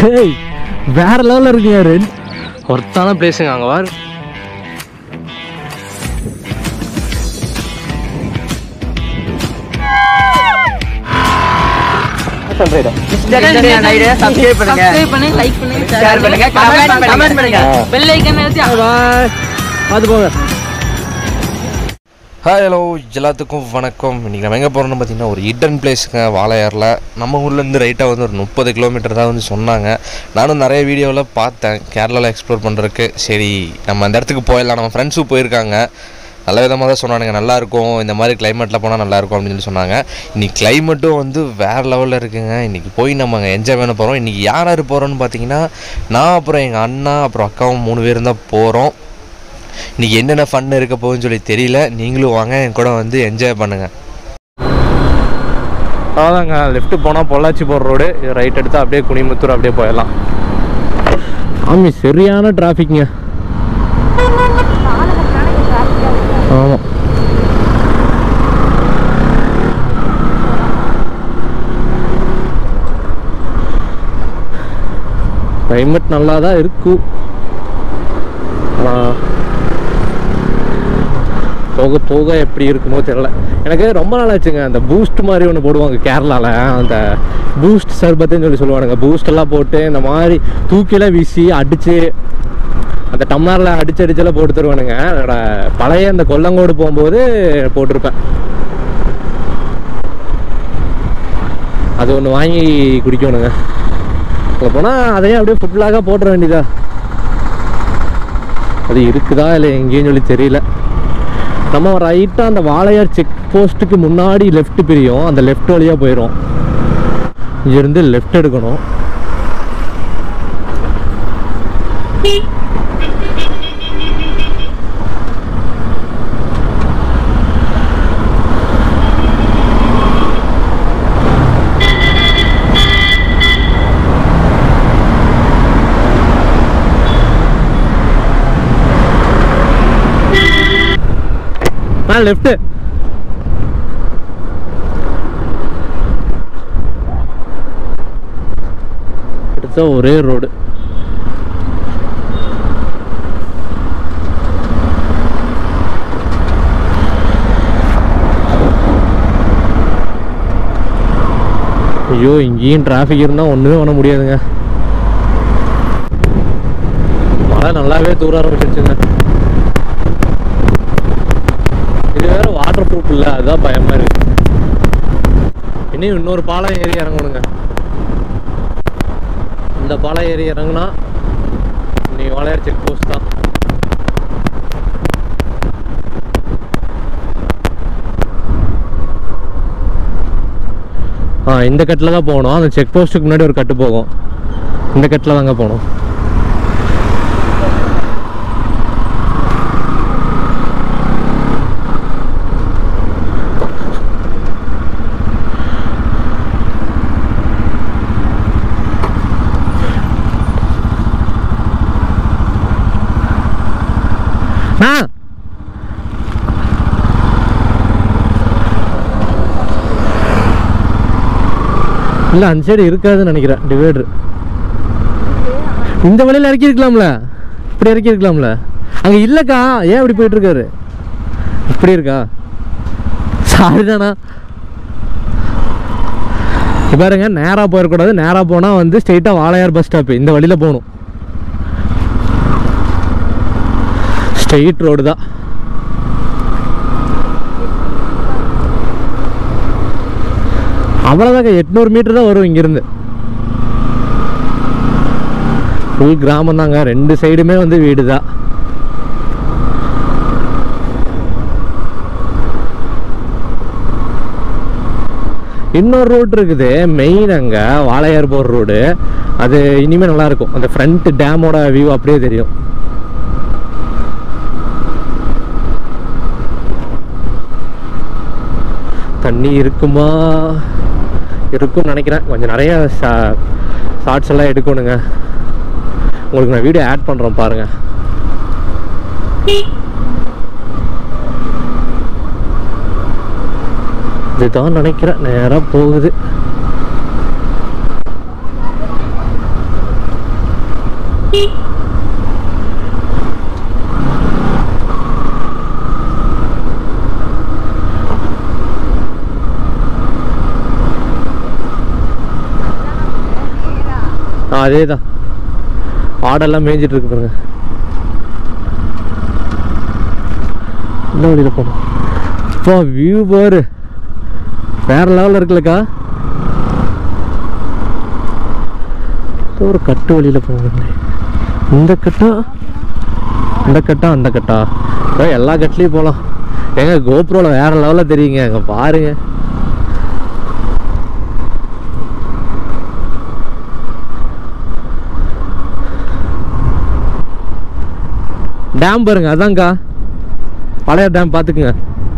Hey வேற லெவலில் இருக்குங்க ரெண்டு ஒருத்தான பிளேஸுங்க அங்கே வார் சப்ஸ்கிரைப் பண்ணி லைக் பண்ணி ஷேர் பண்ணுங்க கமெண்ட் பண்ணுங்க பெல் ஐக்கன் அழுத்தி பார்த்து போங்க ஹாய் ஹலோ எல்லாத்துக்கும் வணக்கம் இன்றைக்கி நம்ம எங்கே போகிறோம்னு பார்த்தீங்கன்னா ஒரு ஹிடன் பிளேஸுங்க வாழையாரில் நம்ம ஊர்லேருந்து ரைட்டாக வந்து ஒரு முப்பது கிலோமீட்டர் தான் வந்து சொன்னாங்க நானும் நிறைய வீடியோவில் பார்த்தேன் கேரளாவில் எக்ஸ்ப்ளோர் பண்ணுறதுக்கு சரி நம்ம அந்த இடத்துக்கு போயிடலாம் நம்ம ஃப்ரெண்ட்ஸும் போயிருக்காங்க நல்ல விதமாக தான் சொன்னானுங்க நல்லாயிருக்கும் இந்த மாதிரி கிளைமேட்டில் போனால் நல்லாயிருக்கும் அப்படின்னு சொல்லி சொன்னாங்க இன்றைக்கி கிளைமேட்டும் வந்து வேறு லெவலில் இருக்குங்க இன்றைக்கி போய் நம்ம அங்கே என்ஜாய் பண்ண போகிறோம் இன்றைக்கி யார் யார் போகிறோன்னு பார்த்தீங்கன்னா நான் அப்புறம் எங்கள் அண்ணா அப்புறம் அக்காவும் மூணு பேரும் தான் போகிறோம் இன்றைக்கி என்னென்ன ஃபன் இருக்க போகுதுன்னு சொல்லி தெரியல நீங்களும் வாங்க என் கூட வந்து என்ஜாய் பண்ணுங்கள் அதாங்க லெஃப்ட் போனால் பொள்ளாச்சி போகிற ரோடு ரைட் எடுத்து அப்படியே குனிமுத்தூர் அப்படியே போயிடலாம் ஆமி சரியான டிராஃபிக்ங்க ஆமாம் கிளைமேட் நல்லா தான் இருக்கும் ஆனால் போக போக எப்படி இருக்குமோ தெரியல எனக்கு ரொம்ப நாள் ஆச்சுங்க அந்த பூஸ்ட் மாதிரி ஒன்று போடுவாங்க கேரளாவில் அந்த பூஸ்ட் சர்பத்துன்னு சொல்லி சொல்லுவானுங்க பூஸ்ட் எல்லாம் போட்டு இந்த மாதிரி தூக்கிலாம் வீசி அடித்து அந்த டம்ளரில் அடிச்சு அடிச்செல்லாம் போட்டு தருவானுங்க என்னோட பழைய அந்த கொல்லங்கோடு போகும்போது போட்டிருப்பேன் அது ஒன்று வாங்கி குடிக்கணுங்க அங்கே போனால் அதையும் அப்படியே ஃபுட்லாக போட்டுற வேண்டியதா அது இருக்குதா இல்லை எங்கேயும் சொல்லி தெரியல நம்ம ரைட்டாக அந்த வாளையார் செக் போஸ்ட்டுக்கு முன்னாடி லெஃப்ட் பிரியும் அந்த லெஃப்ட் வழியாக போயிடும் இங்கேருந்து லெஃப்ட் எடுக்கணும் ஆ லெஃப்ட்டு அடுத்த ஒரே ரோடு ஐயோ இங்கேயும் டிராஃபிக் இருந்தால் ஒன்றுமே பண்ண முடியாதுங்க மழை நல்லாவே தூர ஆரம்பிச்சிருச்சுங்க இது வேற வாட்டர் ப்ரூஃப் இல்லை அதுதான் பயமா இருக்கு இன்னும் இன்னொரு பாலம் ஏறி இறங்கணுங்க இந்த பாலம் ஏறி இறங்குனா நீ வாழையார் செக் போஸ்ட் தான் ஆ இந்த கட்டில் தான் போகணும் அந்த செக் போஸ்ட்டுக்கு முன்னாடி ஒரு கட்டு போகும் இந்த கட்டில் தாங்க போகணும் ஆ இல்லை அந்த சைடு இருக்காதுன்னு நினைக்கிறேன் டிவைடர் இந்த வழியில் இறக்கி இருக்கலாம்ல இப்படி இறக்கி இருக்கலாம்ல அங்கே இல்லைக்கா ஏன் இப்படி போயிட்டு இருக்காரு இப்படி இருக்கா சாரி தானா இப்ப பாருங்க நேராக போயிடக்கூடாது நேராக போனால் வந்து ஸ்ட்ரெயிட்டாக வாளையார் பஸ் ஸ்டாப்பு இந்த வழியில் போகணும் ஸ்ட்ரெயிட் ரோடு தான் அவ்வளோதாங்க எட்நூறு மீட்டர் தான் வரும் இங்கேருந்து ஃபுல் கிராமம் தாங்க ரெண்டு சைடுமே வந்து வீடு தான் இன்னொரு ரோடு இருக்குது மெயின் அங்கே வாளையார் போகிற ரோடு அது இனிமேல் நல்லா இருக்கும் அந்த ஃப்ரண்ட் டேமோட வியூ அப்படியே தெரியும் தண்ணி இருக்குமா இருக்கும்னு நினைக்கிறேன் கொஞ்சம் நிறைய ஷார்ட்ஸ் எல்லாம் எடுக்கணுங்க உங்களுக்கு நான் வீடியோ ஆட் பண்ணுறேன் பாருங்க இதுதான் நினைக்கிறேன் நேராக போகுது அதே தான் ஆடெல்லாம் மேய்ஞ்சிட்டு இருக்கு பாருங்க இந்த வழியில் போகணும் அப்பா வியூ பாரு வேற லெவலில் இருக்குல்லக்கா இது ஒரு கட்டு வழியில் போகுது இந்த கட்டா இந்த கட்டா அந்த கட்டா இதோ எல்லா கட்லேயும் போகலாம் ஏங்க கோப்ரோவில் வேற லெவலில் தெரியுங்க அங்கே பாருங்க டேம் பாருங்க அதான்க்கா பழைய டேம் பார்த்துக்குங்க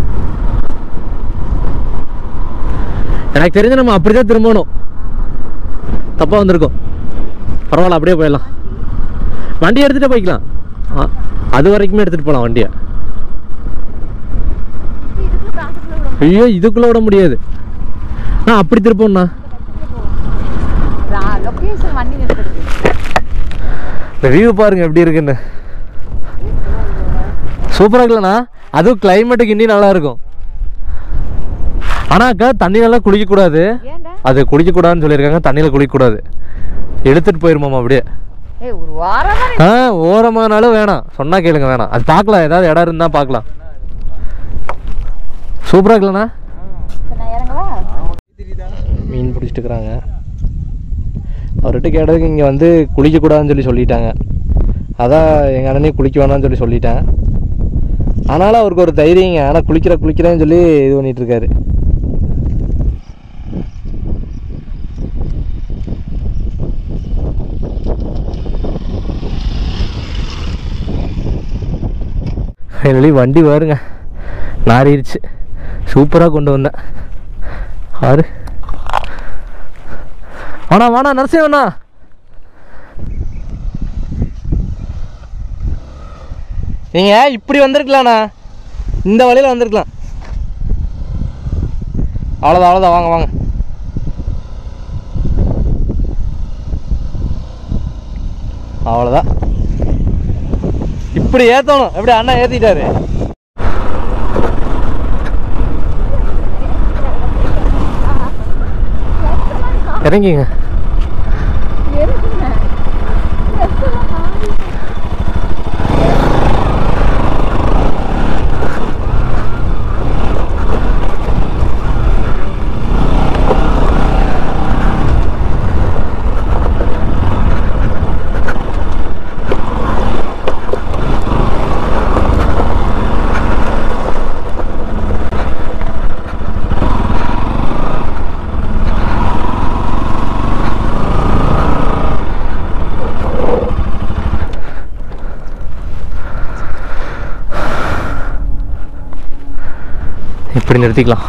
எனக்கு தெரிஞ்சு நம்ம அப்படிதான் திரும்பணும் தப்பாக வந்திருக்கோம் பரவாயில்ல அப்படியே போயிடலாம் வண்டி எடுத்துகிட்டு போய்க்கலாம் ஆ, அது வரைக்குமே எடுத்துகிட்டு போகலாம் வண்டியை ஐயோ இதுக்குள்ளே விட முடியாது நான் அப்படி திருப்போம்ண்ணா லொகேஷன் வண்டி நிறுத்துறது இந்த வியூ பாருங்க எப்படி இருக்குன்னு சூப்பராக இருக்குல்லண்ணா அதுவும் கிளைமேட்டுக்கு இன்னும் நல்லா இருக்கும் ஆனால் அக்கா தண்ணியெல்லாம் குளிக்கக்கூடாது ஏன்டா அது குளிக்கக்கூடாதுன்னு சொல்லியிருக்காங்க தண்ணியில் குளிக்கக்கூடாது எடுத்துகிட்டு போயிருமாமா அப்படியே ஏய் ஒரு வாரமா ஆ ஓரமானாலும் வேணாம் சொன்னா கேளுங்க வேணாம் அது பார்க்கலாம் ஏதாவது இடம் இருந்தால் பார்க்கலாம் சூப்பராக இருக்குல்லண்ணா நான் இறங்கவா மீன் பிடிச்சிட்டு இருக்கிறாங்க அவர்கிட்ட கேட்டதுக்கு இங்கே வந்து குளிக்கக்கூடாதுன்னு சொல்லி சொல்லிட்டாங்க அதான் எங்கள் அண்ணனே குளிக்க வேணாம்னு சொல்லி சொல்லிட்டேன் ஆனாலும் அவருக்கு ஒரு தைரியங்க ஆனால் குளிக்கிற குளிக்கிறேன்னு சொல்லி இது பண்ணிட்டு இருக்காரு ஃபைனலி வண்டி வருங்க நாரிடுச்சு சூப்பராக கொண்டு வந்தேன் ஆறு வாணா வாணா நரசிம்மண்ணா நீங்கள் இப்படி வந்திருக்கலாண்ணா இந்த வழியில் வந்திருக்கலாம் அவ்வளோதான் அவ்வளோதான் வாங்க வாங்க அவ்வளோதான் இப்படி ஏற்றணும் எப்படி அண்ணா ஏற்றிட்டாரு இறங்கிங்க இப்படி நிறுத்திக்கலாம்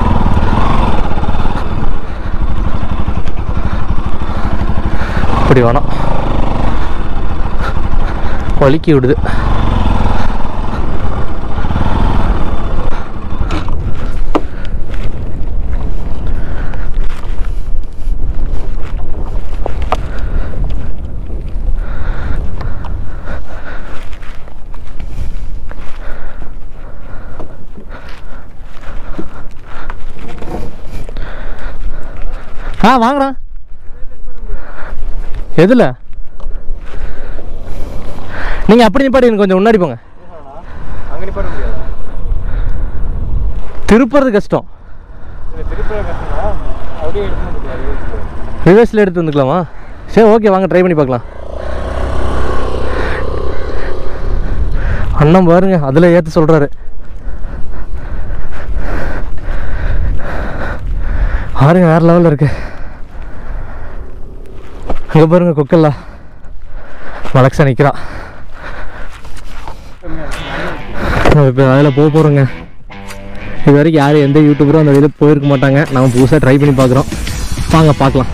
இப்படி வேணாம் வலிக்கி விடுது ஆ வாங்கடா எதுல நீங்க அப்படி நிப்பாடி எனக்கு கொஞ்சம் முன்னாடி போங்க அங்கே நிப்பாட்ட முடியாது திருப்புறது கஷ்டம் திருப்பி கஷ்டம்னா அப்படியே எடுக்க முடியாது ரிவர்ஸில் எடுத்து வந்துக்கலாமா சரி ஓகே வாங்க ட்ரை பண்ணி பார்க்கலாம் அண்ணன் பாருங்க அதில் ஏற்ற சொல்கிறாரு பாருங்க வேற லெவலில் இருக்கு அங்கே பாருங்க கொக்கல்லா மலக்ஸா நிற்கிறா இப்போ அதில் போக போகிறோங்க இது வரைக்கும் யாரும் எந்த யூடியூபரும் அந்த இதில் போயிருக்க மாட்டாங்க நம்ம புதுசாக ட்ரை பண்ணி பார்க்குறோம் வாங்க பார்க்கலாம்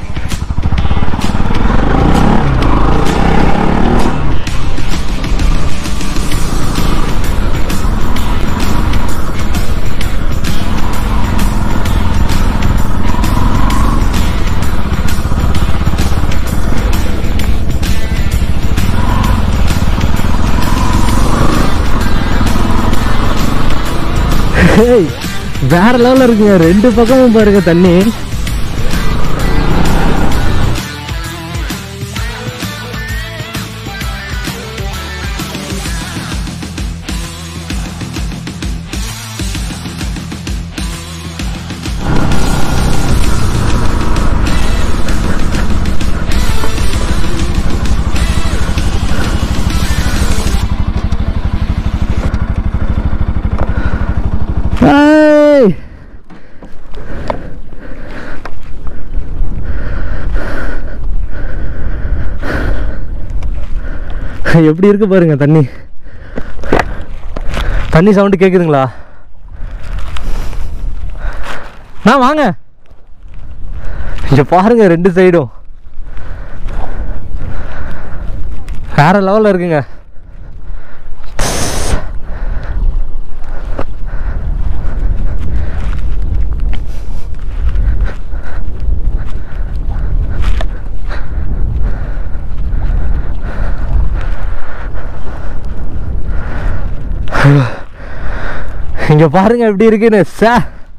ஏய், வேற லெவலில் இருக்குங்க ரெண்டு பக்கமும் பாருங்க தண்ணி ஏய் எப்படி இருக்கு பாருங்க தண்ணி தண்ணி சவுண்டு கேக்குதுங்களா நான் வாங்க இங்க பாருங்க ரெண்டு சைடும் வேற லெவல்ல இருக்குங்க இங்க பாருங்க எப்படி இருக்குன்னு சே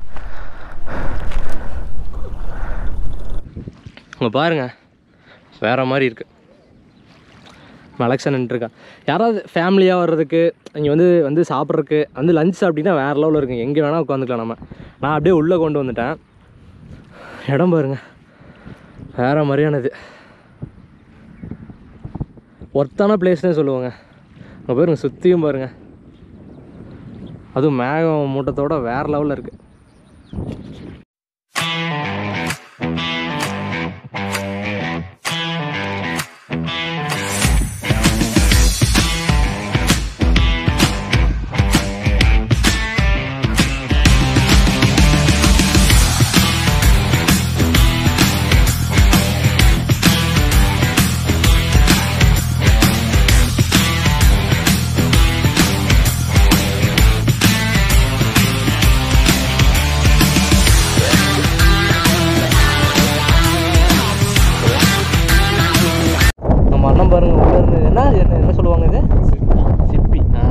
இங்க பாருங்க வேற மாதிரி இருக்கு அலெக்ஷன் நின்றுருக்கான் யாராவது ஃபேமிலியாக வர்றதுக்கு இங்கே வந்து வந்து சாப்பிட்றதுக்கு வந்து லஞ்ச் சாப்பிட்டீங்கன்னா வேறு லெவலில் இருக்குங்க எங்கே வேணால் உட்காந்துக்கலாம் நம்ம நான் அப்படியே உள்ளே கொண்டு வந்துட்டேன் இடம் பாருங்க வேறு மாதிரியானது ஒர்த்தான பிளேஸ்னே சொல்லுவாங்க அங்கே பாருங்க சுற்றியும் பாருங்க அதுவும் மேகம் மூட்டத்தோட வேறு லெவலில் இருக்குது நம்ம அண்ணன் பாருங்க உள்ள இருந்து என்ன என்ன என்ன சொல்லுவாங்க இது சிப்பி ஆ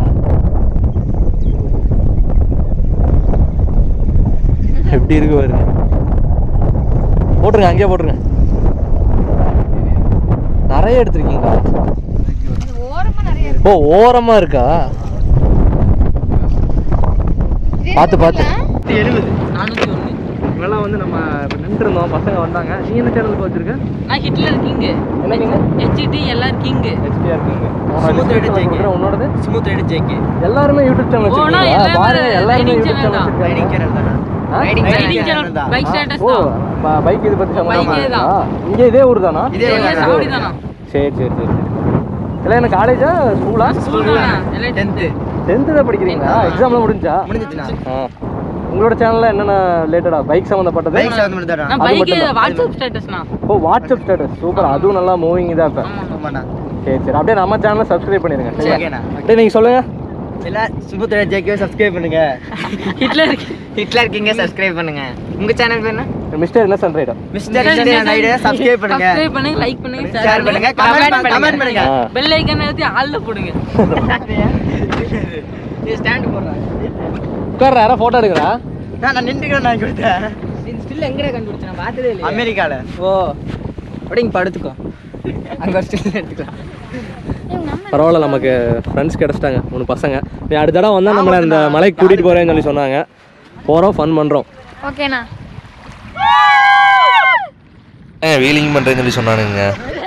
எப்படி இருக்கு பாருங்க போட்டுருங்க அங்கேயே போட்டுருங்க நிறைய எடுத்திருக்கீங்களா ஓரமா நிறைய இருக்கு ஓ ஓரமா இருக்கா பார்த்து பார்த்து நானூத்தி ஒண்ணு இவெல்லாம் வந்து நம்ம இப்போ நின்றுருந்தோம் பசங்க வந்தாங்க நீ என்ன சேனலுக்கு வச்சிருக்க நான் ஹிட்லர் கிங் என்ன நீங்க ஹெச்டி எல்லாரும் கிங் ஹெச்பியா இருக்கீங்க Smooth Ride JK. உன்னோடது ஸ்மூத் ரைடு ஜேகே எல்லாருமே யூடியூப் சேனல் ஓ, நான் வச்சிருக்கீங்களா எல்லாமே பாரு எல்லாருமே riding யூடியூப் channel சேனல் தான். வச்சிருக்காங்க ஆ? ரைடிங் சேனல் பைக் ஸ்டேட்டஸ் ஓ தான் பைக் இது பத்தி Bike இதே தான். இங்க இதே ஊர் தானா இதே சாவடி தானா சரி சரி சரி சரி எல்லாம் என்ன காலேஜா ஸ்கூலா ஸ்கூல் தானா எல்லாம் டென்த்து டென்த்து தான் படிக்கிறீங்களா எக்ஸாம்லாம் முடிஞ்சா முடிஞ்சிச்சுண்ணா ஆ உங்களோட சேனல்ல என்னென்ன ரிலேட்டடா பைக் சம்மந்தப்பட்டது பைக் சவுண்ட் தான் நான் அது பைக் மட்டும் தான். வாட்ஸ்அப் ஸ்டேட்டஸ்னா ஓ வாட்ஸ்அப் ஸ்டேட்டஸ் சூப்பர் அதுவும் நல்லா மூவிங் தான் இப்போ ஆமாண்ணா சரி சரி அப்படியே நம்ம சேனலை சப்ஸ்கிரைப் பண்ணிருங்க சரியா? ஓகேண்ணா. அப்படியே நீங்க சொல்லுங்க எல்லாம் சுபுத்திர ஜேக்கே சப்ஸ்கிரைப் பண்ணுங்க ஹிட்லர் ஹிட்லர் கிங்க சப்ஸ்கிரைப் பண்ணுங்க உங்க சேனல் பேர் என்ன mister innocent rider mister Indian idea subscribe பண்ணுங்க சப்ஸ்கிரைப் பண்ணுங்க லைக் பண்ணுங்க ஷேர் பண்ணுங்க கமெண்ட் கமெண்ட் பண்ணுங்க ஆ. பெல் ஐக்கன் எழுதி ஆல்ல போடுங்க நீ ஸ்டாண்ட் போடுறேன் உட்கார்ற யாரா போட்டோ எடுக்கிறா நான் நான் நின்றுக்கிறேன் நான் கொடுத்தேன் ஸ்டில் எங்கடா கண்டுபிடிச்ச நான் பார்த்ததே இல்லையா அமெரிக்கால ஓ அப்படியே இங்க படுத்துக்கோ அங்க ஒரு ஸ்டில் எடுத்துக்கலாம் பரவாயில்ல நமக்கு ஃப்ரெண்ட்ஸ் கிடச்சிட்டாங்க மூணு பசங்க நீ அடுத்த தடவை வந்தால் நம்மளை அந்த மலைக்கு கூட்டிகிட்டு போகிறேன்னு சொல்லி சொன்னாங்க போகிறோம் ஃபன் பண்ணுறோம் ஓகேண்ணா வீலிங் பண்ணுறேன்னு சொல்லி சொன்னானுங்க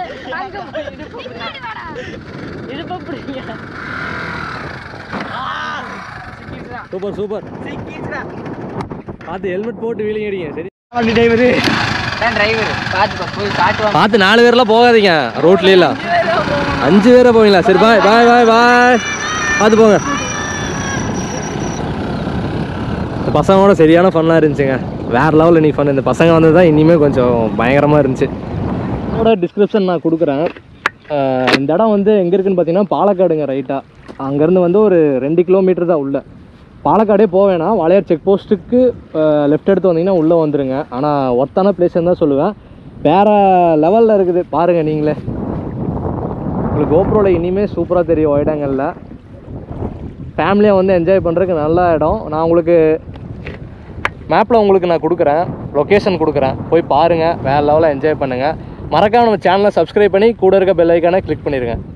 சூப்பர் சூப்பர் பார்த்து ஹெல்மெட் போட்டு வீலிங் அடிங்க சரி வண்டி டிரைவர் தான் டிரைவர் பார்த்துக்கோ போய் காட்டுவாங்க பார்த்து நாலு பேர்லாம் போகாதீங்க ரோட்லாம் அஞ்சு பேரை போவீங்களா சரி பாய் பாய் பாய் பாய் பார்த்து போங்க இந்த பசங்களோட சரியான ஃபன்னாக இருந்துச்சுங்க வேற லெவலில் நீ ஃபன் இந்த பசங்க வந்தது தான் இனிமேல் கொஞ்சம் பயங்கரமாக இருந்துச்சு இதோட டிஸ்கிரிப்ஷன் நான் கொடுக்குறேன் அஹ் இந்த இடம் வந்து எங்கே இருக்குன்னு பார்த்தீங்கன்னா பாலக்காடுங்க ரைட்டாக அங்கேருந்து வந்து ஒரு ரெண்டு கிலோமீட்டர் தான் உள்ள பாலக்காடே போக வேணாம் வாளையார் செக் போஸ்ட்டுக்கு லெஃப்ட் எடுத்து வந்தீங்கன்னா உள்ளே வந்துருங்க ஆனால் ஒர்த்தான பிளேஸ்ன்னு தான் சொல்லுவேன் வேறு லெவலில் இருக்குது பாருங்கள் நீங்களே உங்களுக்கு கோப்ரோவில் இனிமேல் சூப்பராக தெரியும் இடங்களில் ஃபேமிலியாக வந்து என்ஜாய் பண்ணுறதுக்கு நல்ல இடம் நான் உங்களுக்கு மேப்பில் உங்களுக்கு நான் கொடுக்குறேன் லொக்கேஷன் கொடுக்குறேன் போய் பாருங்கள் வேறு லெவலில் என்ஜாய் பண்ணுங்கள் மறக்காம நம்ம சேனலை சப்ஸ்கிரைப் பண்ணி கூட இருக்க பெல் ஐக்கானை கிளிக் பண்ணிடுங்க